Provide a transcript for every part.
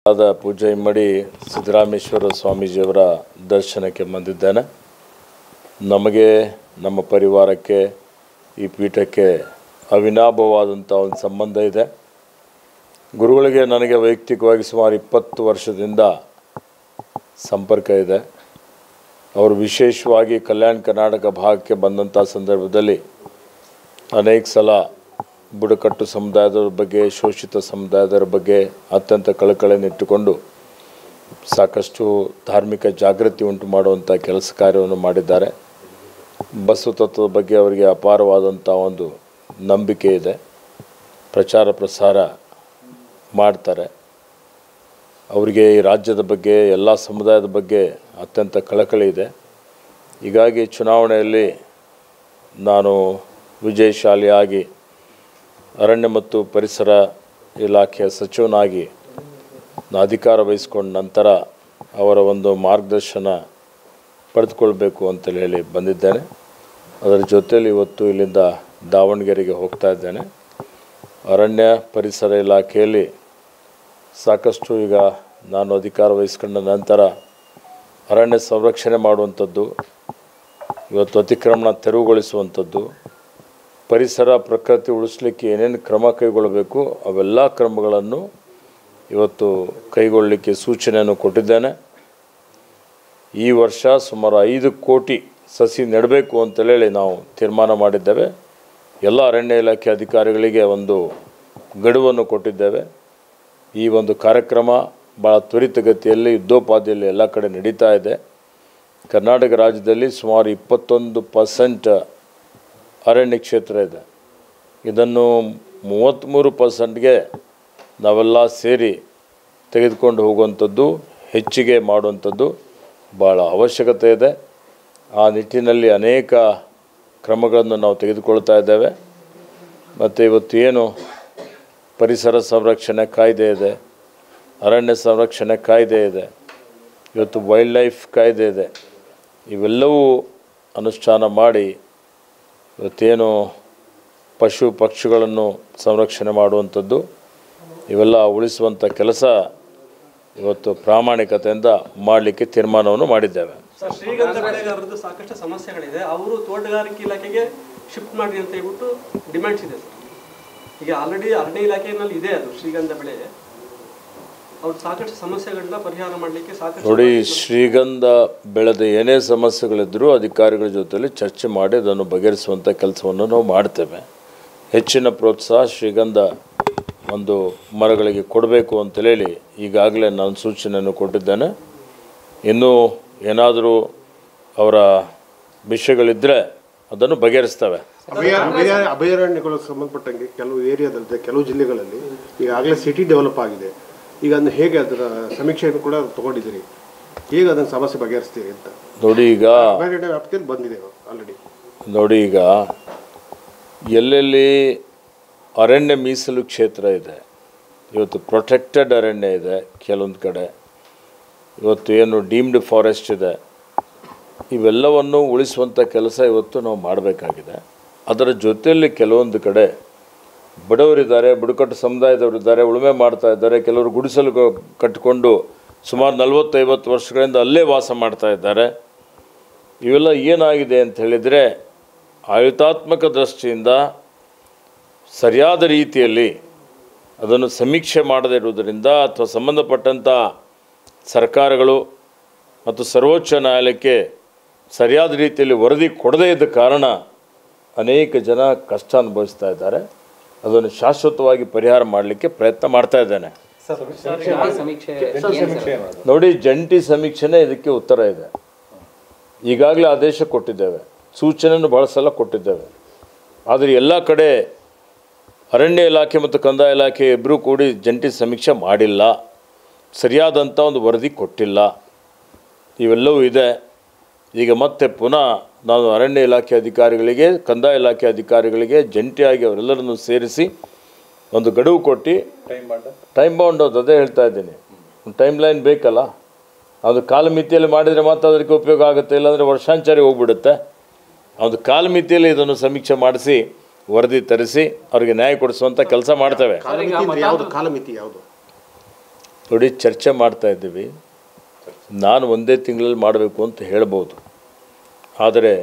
ಆದ ಪೂಜೆ ಇಮ್ಮಡಿ ಸಿದ್ದರಾಮೇಶ್ವರ ಸ್ವಾಮೀಜಿಯವರ ದರ್ಶನಕ್ಕೆ ಬಂದಿದ್ದೇನೆ ನಮಗೆ ನಮ್ಮ ಪರಿವಾರಕ್ಕೆ ಈ ಪೀಠಕ್ಕೆ ಅವಿನಾಭವಾದಂಥ ಒಂದು ಸಂಬಂಧ ಇದೆ ಗುರುಗಳಿಗೆ ನನಗೆ ವೈಯಕ್ತಿಕವಾಗಿ ಸುಮಾರು ಇಪ್ಪತ್ತು ವರ್ಷದಿಂದ ಸಂಪರ್ಕ ಇದೆ ಅವರು ವಿಶೇಷವಾಗಿ ಕಲ್ಯಾಣ ಕರ್ನಾಟಕ ಭಾಗಕ್ಕೆ ಬಂದಂಥ ಸಂದರ್ಭದಲ್ಲಿ ಅನೇಕ ಸಲ ಬುಡಕಟ್ಟು ಸಮುದಾಯದವ್ರ ಬಗ್ಗೆ ಶೋಷಿತ ಸಮುದಾಯದವರ ಬಗ್ಗೆ ಅತ್ಯಂತ ಕಳಕಳಿಯನ್ನು ಇಟ್ಟುಕೊಂಡು ಸಾಕಷ್ಟು ಧಾರ್ಮಿಕ ಜಾಗೃತಿ ಉಂಟು ಮಾಡುವಂಥ ಕೆಲಸ ಕಾರ್ಯವನ್ನು ಮಾಡಿದ್ದಾರೆ ಬಸವ ತತ್ವದ ಬಗ್ಗೆ ಅವರಿಗೆ ಅಪಾರವಾದಂಥ ಒಂದು ನಂಬಿಕೆ ಇದೆ ಪ್ರಚಾರ ಪ್ರಸಾರ ಮಾಡ್ತಾರೆ ಅವರಿಗೆ ಈ ರಾಜ್ಯದ ಬಗ್ಗೆ ಎಲ್ಲ ಸಮುದಾಯದ ಬಗ್ಗೆ ಅತ್ಯಂತ ಕಳಕಳಿ ಇದೆ ಹೀಗಾಗಿ ಚುನಾವಣೆಯಲ್ಲಿ ನಾನು ವಿಜಯಶಾಲಿಯಾಗಿ ಅರಣ್ಯ ಮತ್ತು ಪರಿಸರ ಇಲಾಖೆಯ ಸಚಿವನಾಗಿ ನಾನು ಅಧಿಕಾರ ವಹಿಸ್ಕೊಂಡ ನಂತರ ಅವರ ಒಂದು ಮಾರ್ಗದರ್ಶನ ಪಡೆದುಕೊಳ್ಬೇಕು ಅಂತೇಳಿ ಹೇಳಿ ಬಂದಿದ್ದೇನೆ ಅದರ ಜೊತೆಯಲ್ಲಿ ಇವತ್ತು ಇಲ್ಲಿಂದ ದಾವಣಗೆರೆಗೆ ಹೋಗ್ತಾ ಇದ್ದೇನೆ ಅರಣ್ಯ ಪರಿಸರ ಇಲಾಖೆಯಲ್ಲಿ ಸಾಕಷ್ಟು ಈಗ ನಾನು ಅಧಿಕಾರ ವಹಿಸ್ಕೊಂಡ ನಂತರ ಅರಣ್ಯ ಸಂರಕ್ಷಣೆ ಮಾಡುವಂಥದ್ದು ಇವತ್ತು ಅತಿಕ್ರಮಣ ತೆರವುಗೊಳಿಸುವಂಥದ್ದು ಪರಿಸರ ಪ್ರಕೃತಿ ಉಳಿಸ್ಲಿಕ್ಕೆ ಏನೇನು ಕ್ರಮ ಕೈಗೊಳ್ಳಬೇಕು ಅವೆಲ್ಲ ಕ್ರಮಗಳನ್ನು ಇವತ್ತು ಕೈಗೊಳ್ಳಲಿಕ್ಕೆ ಸೂಚನೆಯನ್ನು ಕೊಟ್ಟಿದ್ದೇನೆ ಈ ವರ್ಷ ಸುಮಾರು ಐದು ಕೋಟಿ ಸಸಿ ನೆಡಬೇಕು ಅಂತೇಳಿ ನಾವು ತೀರ್ಮಾನ ಮಾಡಿದ್ದೇವೆ ಎಲ್ಲ ಅರಣ್ಯ ಇಲಾಖೆ ಅಧಿಕಾರಿಗಳಿಗೆ ಒಂದು ಗಡುವನ್ನು ಕೊಟ್ಟಿದ್ದೇವೆ ಈ ಒಂದು ಕಾರ್ಯಕ್ರಮ ಭಾಳ ತ್ವರಿತಗತಿಯಲ್ಲಿ ಯುದ್ಧೋಪಾದಿಯಲ್ಲಿ ಎಲ್ಲ ಕಡೆ ನಡೀತಾ ಇದೆ ಕರ್ನಾಟಕ ರಾಜ್ಯದಲ್ಲಿ ಸುಮಾರು ಇಪ್ಪತ್ತೊಂದು ಪರ್ಸೆಂಟ್ ಅರಣ್ಯ ಕ್ಷೇತ್ರ ಇದೆ ಇದನ್ನು ಮೂವತ್ತ್ಮೂರು ಪರ್ಸೆಂಟ್ಗೆ ನಾವೆಲ್ಲ ಸೇರಿ ತೆಗೆದುಕೊಂಡು ಹೋಗುವಂಥದ್ದು ಹೆಚ್ಚಿಗೆ ಮಾಡುವಂಥದ್ದು ಭಾಳ ಅವಶ್ಯಕತೆ ಇದೆ ಆ ನಿಟ್ಟಿನಲ್ಲಿ ಅನೇಕ ಕ್ರಮಗಳನ್ನು ನಾವು ತೆಗೆದುಕೊಳ್ತಾ ಇದ್ದೇವೆ ಮತ್ತು ಇವತ್ತು ಏನು ಪರಿಸರ ಸಂರಕ್ಷಣೆ ಕಾಯ್ದೆ ಇದೆ ಅರಣ್ಯ ಸಂರಕ್ಷಣೆ ಕಾಯ್ದೆ ಇದೆ ಇವತ್ತು ವೈಲ್ಡ್ ಲೈಫ್ ಕಾಯ್ದೆ ಇದೆ ಇವೆಲ್ಲವೂ ಅನುಷ್ಠಾನ ಮಾಡಿ ಇವತ್ತೇನು ಪಶು ಪಕ್ಷಿಗಳನ್ನು ಸಂರಕ್ಷಣೆ ಮಾಡುವಂಥದ್ದು ಇವೆಲ್ಲ ಉಳಿಸುವಂಥ ಕೆಲಸ ಇವತ್ತು ಪ್ರಾಮಾಣಿಕತೆಯಿಂದ ಮಾಡಲಿಕ್ಕೆ ತೀರ್ಮಾನವನ್ನು ಮಾಡಿದ್ದೇವೆ ಸರ್ ಶ್ರೀಗಂಧ ಬೆಳೆಗಾರರದ್ದು ಸಾಕಷ್ಟು ಸಮಸ್ಯೆಗಳಿದೆ ಅವರು ತೋಟಗಾರಿಕೆ ಇಲಾಖೆಗೆ ಶಿಫ್ಟ್ ಮಾಡಿ ಅಂತ ಹೇಳ್ಬಿಟ್ಟು ಡಿಮ್ಯಾಂಡ್ಸ್ ಇದೆ ಸರ್ ಈಗ ಆಲ್ರೆಡಿ ಅರಣ್ಯ ಇಲಾಖೆಯಲ್ಲಿ ಇದೆ ಅದು ಶ್ರೀಗಂಧ ಬೆಳೆ ಅವ್ರು ಸಾಕಷ್ಟು ಸಮಸ್ಯೆಗಳನ್ನ ಪರಿಹಾರ ಮಾಡಲಿಕ್ಕೆ ಸಾಕಷ್ಟು ನೋಡಿ ಶ್ರೀಗಂಧ ಬೆಳೆದ ಏನೇ ಸಮಸ್ಯೆಗಳಿದ್ದರೂ ಅಧಿಕಾರಿಗಳ ಜೊತೆಲಿ ಚರ್ಚೆ ಮಾಡಿ ಅದನ್ನು ಬಗೆಹರಿಸುವಂಥ ಕೆಲಸವನ್ನು ನಾವು ಮಾಡ್ತೇವೆ ಹೆಚ್ಚಿನ ಪ್ರೋತ್ಸಾಹ ಶ್ರೀಗಂಧ ಒಂದು ಮರಗಳಿಗೆ ಕೊಡಬೇಕು ಅಂತೇಳಿ ಈಗಾಗಲೇ ನಾನು ಸೂಚನೆಯನ್ನು ಕೊಟ್ಟಿದ್ದೇನೆ ಇನ್ನೂ ಏನಾದರೂ ಅವರ ವಿಷಯಗಳಿದ್ದರೆ ಅದನ್ನು ಬಗೆಹರಿಸ್ತೇವೆ ಅಭಯ ಅಭಯ ಅಭಯಾರಣ್ಯಗಳಿಗೆ ಸಂಬಂಧಪಟ್ಟಂಗೆ ಕೆಲವು ಏರಿಯಾದಲ್ಲಿ ಕೆಲವು ಜಿಲ್ಲೆಗಳಲ್ಲಿ ಈಗಾಗಲೇ ಸಿಟಿ ಡೆವಲಪ್ ಆಗಿದೆ ಈಗ ಅದನ್ನು ಹೇಗೆ ಅದರ ಸಮೀಕ್ಷೆಯನ್ನು ಕೂಡ ತಗೊಂಡಿದ್ದೀರಿ ಹೇಗೆ ಅದನ್ನು ಸಮಸ್ಯೆ ಬಗೆಹರಿಸ್ತೀರಿ ಅಂತ ನೋಡಿ ಈಗ ಅಭಯಾರಣ್ಯ ವ್ಯಾಪ್ತಿಯಲ್ಲಿ ಬಂದಿದೆ ಆಲ್ರೆಡಿ ನೋಡಿ ಈಗ ಎಲ್ಲೆಲ್ಲಿ ಅರಣ್ಯ ಮೀಸಲು ಕ್ಷೇತ್ರ ಇದೆ ಇವತ್ತು ಪ್ರೊಟೆಕ್ಟೆಡ್ ಅರಣ್ಯ ಇದೆ ಕೆಲವೊಂದು ಕಡೆ ಇವತ್ತು ಏನು ಡೀಮ್ಡ್ ಫಾರೆಸ್ಟ್ ಇದೆ ಇವೆಲ್ಲವನ್ನು ಉಳಿಸುವಂಥ ಕೆಲಸ ಇವತ್ತು ನಾವು ಮಾಡಬೇಕಾಗಿದೆ ಅದರ ಜೊತೆಯಲ್ಲಿ ಕೆಲವೊಂದು ಕಡೆ ಬಡವರಿದ್ದಾರೆ ಬುಡಕಟ್ಟು ಸಮುದಾಯದವರಿದ್ದಾರೆ ಉಳುಮೆ ಮಾಡ್ತಾ ಇದ್ದಾರೆ ಕೆಲವರು ಗುಡಿಸಲು ಗ- ಕಟ್ಟಿಕೊಂಡು ಸುಮಾರು ನಲವತ್ತೈವತ್ತು ವರ್ಷಗಳಿಂದ ಅಲ್ಲೇ ವಾಸ ಮಾಡ್ತಾ ಇದ್ದಾರೆ ಇವೆಲ್ಲ ಏನಾಗಿದೆ ಅಂತ ಹೇಳಿದರೆ ಆಯುತಾತ್ಮಕ ದೃಷ್ಟಿಯಿಂದ ಸರಿಯಾದ ರೀತಿಯಲ್ಲಿ ಅದನ್ನು ಸಮೀಕ್ಷೆ ಮಾಡದೇ ಇರುವುದರಿಂದ ಅಥವಾ ಸಂಬಂಧಪಟ್ಟಂಥ ಸರ್ಕಾರಗಳು ಮತ್ತು ಸರ್ವೋಚ್ಚ ನ್ಯಾಯಾಲಯಕ್ಕೆ ಸರಿಯಾದ ರೀತಿಯಲ್ಲಿ ವರದಿ ಕೊಡದೇ ಇದ್ದ ಕಾರಣ ಅನೇಕ ಜನ ಕಷ್ಟ ಅನುಭವಿಸ್ತಾ ಇದ್ದಾರೆ ಅದನ್ನು ಶಾಶ್ವತವಾಗಿ ಪರಿಹಾರ ಮಾಡಲಿಕ್ಕೆ ಪ್ರಯತ್ನ ಮಾಡ್ತಾ ಇದ್ದೇನೆ ನೋಡಿ ಜಂಟಿ ಸಮೀಕ್ಷೆನೇ ಇದಕ್ಕೆ ಉತ್ತರ ಇದೆ ಈಗಾಗಲೇ ಆದೇಶ ಕೊಟ್ಟಿದ್ದೇವೆ ಸೂಚನೆಯನ್ನು ಭಾಳ ಸಲ ಕೊಟ್ಟಿದ್ದೇವೆ ಆದರೆ ಎಲ್ಲ ಕಡೆ ಅರಣ್ಯ ಇಲಾಖೆ ಮತ್ತು ಕಂದಾಯ ಇಲಾಖೆ ಇಬ್ಬರೂ ಕೂಡಿ ಜಂಟಿ ಸಮೀಕ್ಷೆ ಮಾಡಿಲ್ಲ ಸರಿಯಾದಂಥ ಒಂದು ವರದಿ ಕೊಟ್ಟಿಲ್ಲ ಇವೆಲ್ಲವೂ ಇದೆ ಈಗ ಮತ್ತೆ ಪುನಃ ನಾನು ಅರಣ್ಯ ಇಲಾಖೆ ಅಧಿಕಾರಿಗಳಿಗೆ ಕಂದಾಯ ಇಲಾಖೆ ಅಧಿಕಾರಿಗಳಿಗೆ ಜಂಟಿಯಾಗಿ ಅವರೆಲ್ಲರನ್ನು ಸೇರಿಸಿ ಒಂದು ಗಡುವು ಕೊಟ್ಟು ಟೈಮ್ ಬೌಂಡ್ ಅದು ಅದೇ ಹೇಳ್ತಾ ಇದ್ದೀನಿ ಒಂದು ಟೈಮ್ ಲೈನ್ ಬೇಕಲ್ಲ ಅದು ಕಾಲಮಿತಿಯಲ್ಲಿ ಮಾಡಿದರೆ ಮಾತ್ರ ಅದಕ್ಕೆ ಉಪಯೋಗ ಆಗುತ್ತೆ ಇಲ್ಲಾಂದರೆ ವರ್ಷಾಂಚಾರಿ ಹೋಗ್ಬಿಡುತ್ತೆ ಒಂದು ಕಾಲಮಿತಿಯಲ್ಲಿ ಇದನ್ನು ಸಮೀಕ್ಷೆ ಮಾಡಿಸಿ ವರದಿ ತರಿಸಿ ಅವರಿಗೆ ನ್ಯಾಯ ಕೊಡಿಸುವಂಥ ಕೆಲಸ ಮಾಡ್ತೇವೆ ಕಾಲಮಿತಿ ಅಂದ್ರೆ ಯಾವುದು ಕಾಲಮಿತಿ ಯಾವುದು ನೋಡಿ ಚರ್ಚೆ ಮಾಡ್ತಾ ಇದ್ದೀವಿ ನಾನು ಒಂದೇ ತಿಂಗಳಲ್ಲಿ ಮಾಡಬೇಕು ಅಂತ ಹೇಳ್ಬೋದು ಆದರೆ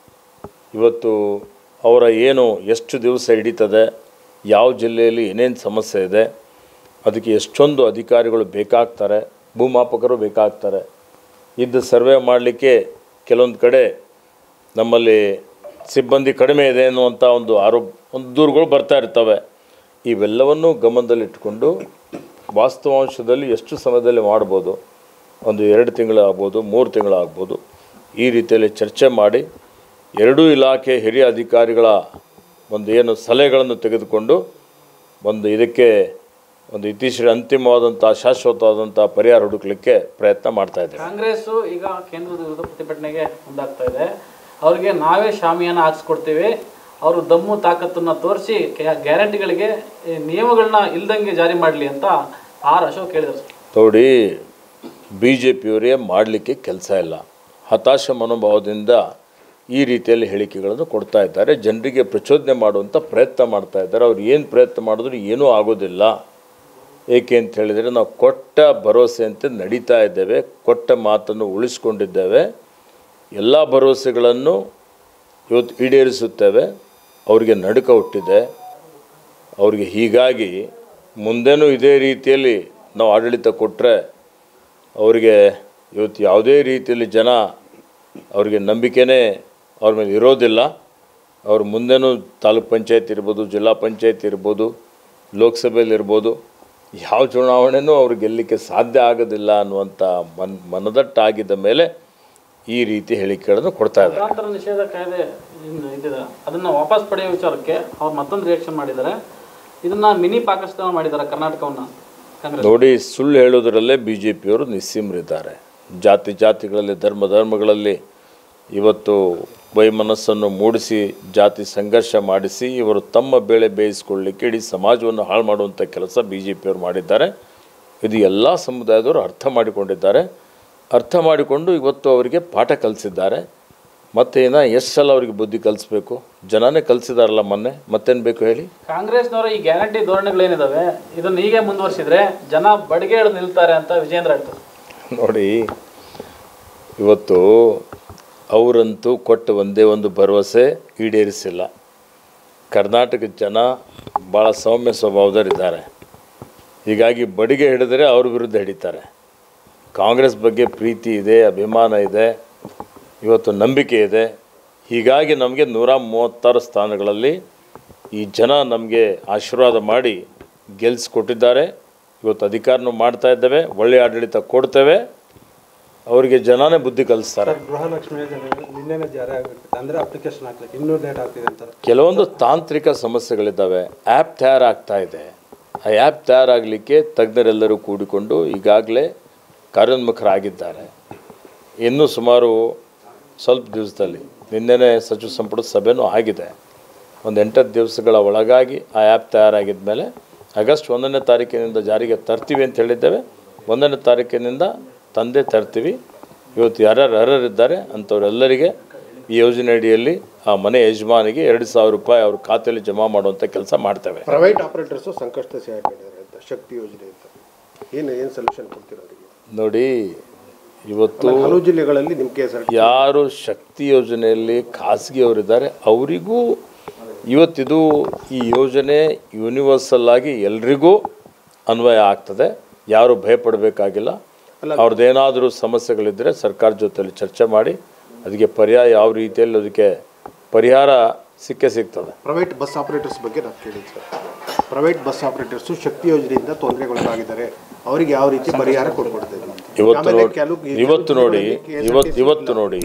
ಇವತ್ತು ಅವರ ಏನು ಎಷ್ಟು ದಿವಸ ಹಿಡಿತದೆ ಯಾವ ಜಿಲ್ಲೆಯಲ್ಲಿ ಏನೇನು ಸಮಸ್ಯೆ ಇದೆ ಅದಕ್ಕೆ ಎಷ್ಟೊಂದು ಅಧಿಕಾರಿಗಳು ಬೇಕಾಗ್ತಾರೆ ಭೂಮಾಪಕರು ಬೇಕಾಗ್ತಾರೆ ಇದ್ದು ಸರ್ವೆ ಮಾಡಲಿಕ್ಕೆ ಕೆಲವೊಂದು ಕಡೆ ನಮ್ಮಲ್ಲಿ ಸಿಬ್ಬಂದಿ ಕಡಿಮೆ ಇದೆ ಅನ್ನುವಂಥ ಒಂದು ಆರೋಪ ಒಂದು ದೂರುಗಳು ಬರ್ತಾ ಇರ್ತವೆ ಇವೆಲ್ಲವನ್ನು ಗಮನದಲ್ಲಿಟ್ಕೊಂಡು ವಾಸ್ತವಾಂಶದಲ್ಲಿ ಎಷ್ಟು ಸಮಯದಲ್ಲಿ ಮಾಡ್ಬೋದು ಒಂದು ಎರಡು ತಿಂಗಳು ಆಗ್ಬೋದು ಮೂರು ತಿಂಗಳು ಆಗ್ಬೋದು ಈ ರೀತಿಯಲ್ಲಿ ಚರ್ಚೆ ಮಾಡಿ ಎರಡೂ ಇಲಾಖೆ ಹಿರಿಯ ಅಧಿಕಾರಿಗಳ ಒಂದು ಏನು ಸಲಹೆಗಳನ್ನು ತೆಗೆದುಕೊಂಡು ಒಂದು ಇದಕ್ಕೆ ಒಂದು ಇತ್ತೀಚೆಗೆ ಅಂತಿಮವಾದಂಥ ಶಾಶ್ವತವಾದಂಥ ಪರಿಹಾರ ಹುಡುಕಲಿಕ್ಕೆ ಪ್ರಯತ್ನ ಮಾಡ್ತಾ ಇದ್ದೇವೆ ಕಾಂಗ್ರೆಸ್ ಈಗ ಕೇಂದ್ರದ ವಿರುದ್ಧ ಪ್ರತಿಭಟನೆಗೆ ಮುಂದಾಗ್ತಾ ಇದೆ ಅವ್ರಿಗೆ ನಾವೇ ಶಾಮಿಯಾನ ಹಾಕ್ಸ್ಕೊಡ್ತೀವಿ ಅವರು ದಮ್ಮು ತಾಕತ್ತನ್ನ ತೋರಿಸಿ ಗ್ಯಾರಂಟಿಗಳಿಗೆ ಈ ನಿಯಮಗಳನ್ನ ಇಲ್ದಂಗೆ ಜಾರಿ ಮಾಡಲಿ ಅಂತ ಆರ್ ಅಶೋಕ್ ಹೇಳಿದರು ನೋಡಿ ಬಿ ಜೆ ಪಿಯವರೇ ಮಾಡಲಿಕ್ಕೆ ಕೆಲಸ ಇಲ್ಲ ಹತಾಶ ಮನೋಭಾವದಿಂದ ಈ ರೀತಿಯಲ್ಲಿ ಹೇಳಿಕೆಗಳನ್ನು ಕೊಡ್ತಾ ಇದ್ದಾರೆ ಜನರಿಗೆ ಪ್ರಚೋದನೆ ಮಾಡುವಂಥ ಪ್ರಯತ್ನ ಮಾಡ್ತಾ ಇದ್ದಾರೆ ಅವ್ರು ಏನು ಪ್ರಯತ್ನ ಮಾಡಿದ್ರು ಏನೂ ಆಗೋದಿಲ್ಲ ಏಕೆ ಅಂತ ಹೇಳಿದರೆ ನಾವು ಕೊಟ್ಟ ಭರವಸೆಯಂತೆ ನಡೀತಾ ಇದ್ದೇವೆ ಕೊಟ್ಟ ಮಾತನ್ನು ಉಳಿಸ್ಕೊಂಡಿದ್ದೇವೆ ಎಲ್ಲ ಭರವಸೆಗಳನ್ನು ಇವತ್ತು ಈಡೇರಿಸುತ್ತೇವೆ ಅವರಿಗೆ ನಡುಕ ಹುಟ್ಟಿದೆ ಅವರಿಗೆ ಹೀಗಾಗಿ ಮುಂದೆನೂ ಇದೇ ರೀತಿಯಲ್ಲಿ ನಾವು ಆಡಳಿತ ಕೊಟ್ಟರೆ ಅವರಿಗೆ ಇವತ್ತು ಯಾವುದೇ ರೀತಿಯಲ್ಲಿ ಜನ ಅವರಿಗೆ ನಂಬಿಕೆನೇ ಅವ್ರ ಮೇಲೆ ಇರೋದಿಲ್ಲ ಅವ್ರು ಮುಂದೆನೂ ತಾಲೂಕ್ ಪಂಚಾಯತ್ ಇರ್ಬೋದು ಜಿಲ್ಲಾ ಪಂಚಾಯತ್ ಇರ್ಬೋದು ಲೋಕಸಭೆಯಲ್ಲಿ ಇರ್ಬೋದು ಯಾವ ಚುನಾವಣೆನೂ ಅವ್ರು ಗೆಲ್ಲಲಿಕ್ಕೆ ಸಾಧ್ಯ ಆಗೋದಿಲ್ಲ ಅನ್ನುವಂಥ ಮನ್ ಮನದಟ್ಟಾಗಿದ್ದ ಮೇಲೆ ಈ ರೀತಿ ಹೇಳಿಕೆಗಳನ್ನು ಕೊಡ್ತಾ ಇದ್ದಾರೆ ಮತಾಂತರ ನಿಷೇಧ ಕಾಯ್ದೆ ಏನು ಇದಿದೆ ಅದನ್ನ ವಾಪಸ್ ಪಡೆಯೋ ವಿಚಾರಕ್ಕೆ ಅವ್ರು ಮತ್ತೊಂದು ರಿಯಾಕ್ಷನ್ ಮಾಡಿದ್ದಾರೆ ಇದನ್ನ ಮಿನಿ ಪಾಕಿಸ್ತಾನ ಮಾಡಿದ್ದಾರೆ ಕರ್ನಾಟಕವನ್ನ ಕಾಂಗ್ರೆಸ್ ನೋಡಿ ಸುಳ್ಳು ಹೇಳೋದರಲ್ಲೇ ಬಿ ಜೆ ಪಿಯವರು ನಿಸ್ಸೀಮರಿದ್ದಾರೆ ಜಾತಿ ಜಾತಿಗಳಲ್ಲಿ ಧರ್ಮ ಧರ್ಮಗಳಲ್ಲಿ ಇವತ್ತು ವೈಮನಸ್ಸನ್ನು ಮೂಡಿಸಿ ಜಾತಿ ಸಂಘರ್ಷ ಮಾಡಿಸಿ ಇವರು ತಮ್ಮ ಬೇಳೆ ಬೇಯಿಸ್ಕೊಳ್ಳಿಕ್ಕೆ ಇಡೀ ಸಮಾಜವನ್ನು ಹಾಳು ಮಾಡುವಂಥ ಕೆಲಸ ಬಿ ಜೆ ಪಿಯವರು ಮಾಡಿದ್ದಾರೆ ಇದು ಎಲ್ಲ ಸಮುದಾಯದವರು ಅರ್ಥ ಮಾಡಿಕೊಂಡಿದ್ದಾರೆ ಅರ್ಥ ಮಾಡಿಕೊಂಡು ಇವತ್ತು ಅವರಿಗೆ ಪಾಠ ಕಲಿಸಿದ್ದಾರೆ ಮತ್ತೇನ ಎಷ್ಟು ಸಲ ಅವರಿಗೆ ಬುದ್ಧಿ ಕಲಿಸ್ಬೇಕು ಜನನೇ ಕಲಿಸಿದಾರಲ್ಲ ಮೊನ್ನೆ ಮತ್ತೇನು ಬೇಕು ಹೇಳಿ ಕಾಂಗ್ರೆಸ್ನವರ ಈ ಗ್ಯಾರಂಟಿ ಧೋರಣೆಗಳೇನಿದಾವೆ ಇದನ್ನ ಹೀಗೆ ಮುಂದುವರಿಸಿದ್ರೆ ಜನ ಬಡಿಗೆ ಹಿಡಿದು ನಿಲ್ತಾರೆ ಅಂತ ವಿಜೇಂದ್ರ ಹೇಳ್ತಾರೆ ನೋಡಿ ಇವತ್ತು ಅವರಂತೂ ಕೊಟ್ಟ ಒಂದೇ ಒಂದು ಭರವಸೆ ಈಡೇರಿಸಿಲ್ಲ ಕರ್ನಾಟಕದ ಜನ ಭಾಳ ಸೌಮ್ಯ ಸ್ವಭಾವದವರಿದ್ದಾರೆ ಹೀಗಾಗಿ ಬಡಿಗೆ ಹಿಡಿದರೆ ಅವ್ರ ವಿರುದ್ಧ ಹಿಡಿತಾರೆ ಕಾಂಗ್ರೆಸ್ ಬಗ್ಗೆ ಪ್ರೀತಿ ಇದೆ ಅಭಿಮಾನ ಇದೆ ಇವತ್ತು ನಂಬಿಕೆ ಇದೆ ಹೀಗಾಗಿ ನಮಗೆ ನೂರ ಮೂವತ್ತಾರು ಸ್ಥಾನಗಳಲ್ಲಿ ಈ ಜನ ನಮಗೆ ಆಶೀರ್ವಾದ ಮಾಡಿ ಗೆಲ್ಲಿಸ್ಕೊಟ್ಟಿದ್ದಾರೆ ಇವತ್ತು ಅಧಿಕಾರನೂ ಮಾಡ್ತಾ ಇದ್ದೇವೆ ಒಳ್ಳೆಯ ಆಡಳಿತ ಕೊಡ್ತೇವೆ ಅವರಿಗೆ ಜನನೇ ಬುದ್ಧಿ ಕಲಿಸ್ತಾರೆ ಗೃಹಲಕ್ಷ್ಮಿ ಯೋಜನೆ ನಿನ್ನೆನೇ ಜಾರಿ ಆಗಿರ್ತದೆ ಅಂದ್ರೆ ಅಪ್ಲಿಕೇಶನ್ ಹಾಕ್ಲಿಕ್ಕೆ ಇನ್ನೂ ಲೇಟ್ ಆಗ್ತಿದೆ ಅಂತ ಕೆಲವೊಂದು ತಾಂತ್ರಿಕ ಸಮಸ್ಯೆಗಳಿದ್ದಾವೆ ಆ್ಯಪ್ ತಯಾರಾಗ್ತಾ ಇದೆ ಆ ಆ್ಯಪ್ ತಯಾರಾಗಲಿಕ್ಕೆ ತಜ್ಞರೆಲ್ಲರೂ ಕೂಡಿಕೊಂಡು ಈಗಾಗಲೇ ಕಾರ್ಯೋನ್ಮುಖರಾಗಿದ್ದಾರೆ ಇನ್ನೂ ಸುಮಾರು ಸ್ವಲ್ಪ ದಿವಸದಲ್ಲಿ ನಿನ್ನೆನೇ ಸಚಿವ ಸಂಪುಟ ಸಭೆನೂ ಆಗಿದೆ ಒಂದು ಎಂಟತ್ತು ದಿವಸಗಳ ಒಳಗಾಗಿ ಆ ಆ್ಯಪ್ ತಯಾರಾಗಿದ್ದ ಮೇಲೆ ಆಗಸ್ಟ್ ಒಂದನೇ ತಾರೀಕಿನಿಂದ ಜಾರಿಗೆ ತರ್ತೀವಿ ಅಂತ ಹೇಳಿದ್ದೇವೆ ಒಂದನೇ ತಾರೀಕಿನಿಂದ ತಂದೆ ತರ್ತೀವಿ ಇವತ್ತು ಯಾರ್ಯಾರು ಅರ್ಹರಿದ್ದಾರೆ ಅಂಥವರೆಲ್ಲರಿಗೆ ಈ ಯೋಜನೆ ಅಡಿಯಲ್ಲಿ ಆ ಮನೆ ಯಜಮಾನಿಗೆ ಎರಡು ಸಾವಿರ ರೂಪಾಯಿ ಅವ್ರ ಖಾತೆಯಲ್ಲಿ ಜಮಾ ಮಾಡುವಂಥ ಕೆಲಸ ಮಾಡ್ತೇವೆ ಪ್ರೈವೇಟ್ ಆಪರೇಟರ್ಸು ಸಂಕಷ್ಟ ಸಿಗಾಕೊಂಡಿದ್ದಾರೆ ಅಂತ ಶಕ್ತಿ ಯೋಜನೆ ಅಂತ ಏನು ಏನು ಸೊಲ್ಯೂಷನ್ ಕೊಡ್ತೀರ ಅವರಿಗೆ ನೋಡಿ ಇವತ್ತು ಹಲವು ಜಿಲ್ಲೆಗಳಲ್ಲಿ ನಿಮ್ಮ ಕೆ ಎಸ್ ಆರ್ ಯಾರು ಶಕ್ತಿ ಯೋಜನೆಯಲ್ಲಿ ಖಾಸಗಿಯವರಿದ್ದಾರೆ ಅವರಿಗೂ ಇವತ್ತಿದು ಈ ಯೋಜನೆ ಯೂನಿವರ್ಸಲ್ ಆಗಿ ಎಲ್ರಿಗೂ ಅನ್ವಯ ಆಗ್ತದೆ ಯಾರು ಭಯಪಡಬೇಕಾಗಿಲ್ಲ ಅವ್ರದ್ದೇನಾದರೂ ಸಮಸ್ಯೆಗಳಿದ್ದರೆ ಸರ್ಕಾರ ಜೊತೆಲಿ ಚರ್ಚೆ ಮಾಡಿ ಅದಕ್ಕೆ ಪರ್ಯಾಯ ಯಾವ ರೀತಿಯಲ್ಲಿ ಅದಕ್ಕೆ ಪರಿಹಾರ ಸಿಕ್ಕೇ ಸಿಗ್ತದೆ ಪ್ರೈವೇಟ್ ಬಸ್ ಆಪರೇಟರ್ಸ್ ಬಗ್ಗೆ ನಾನು ಕೇಳಿದ್ದು sir private bus operators Shakti ಯೋಜನೆಯಿಂದ ತೊಂದರೆಗೊಳಗಾಗಿದ್ದಾರೆ ಅವರಿಗೆ ಯಾವ ರೀತಿ ಪರಿಹಾರ ಕೊಡ್ಕೊಡ್ತೇವೆ ಇವತ್ತು ಆಮೇಲೆ ನೋಡಿ ಕೆಲವು- ಕೆಲವು ಇವತ್ತು ನೋಡಿ ಜಿಲ್ಲೆಗಳಲ್ಲಿ ಇವತ್ತು KSRTC ಇವತ್ತು ನೋಡಿ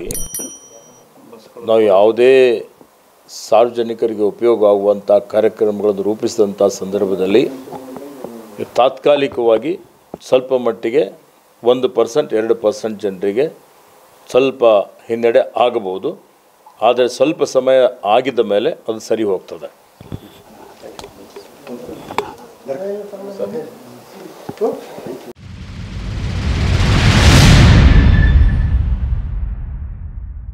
ನಾವು ಯಾವುದೇ ಸಾರ್ವಜನಿಕರಿಗೆ ಉಪಯೋಗ ಆಗುವಂಥ ಕಾರ್ಯಕ್ರಮಗಳನ್ನು ರೂಪಿಸಿದಂಥ ಸಂದರ್ಭದಲ್ಲಿ ತಾತ್ಕಾಲಿಕವಾಗಿ ಸ್ವಲ್ಪ ಮಟ್ಟಿಗೆ ಒಂದು ಪರ್ಸೆಂಟ್ ಎರಡು ಪರ್ಸೆಂಟ್ ಜನರಿಗೆ ಸ್ವಲ್ಪ ಹಿನ್ನಡೆ ಆಗಬಹುದು ಆದರೆ ಸ್ವಲ್ಪ ಸಮಯ ಆಗಿದ್ದ ಮೇಲೆ ಅದು ಸರಿ ಹೋಗ್ತದೆ ಹ್ಮ್?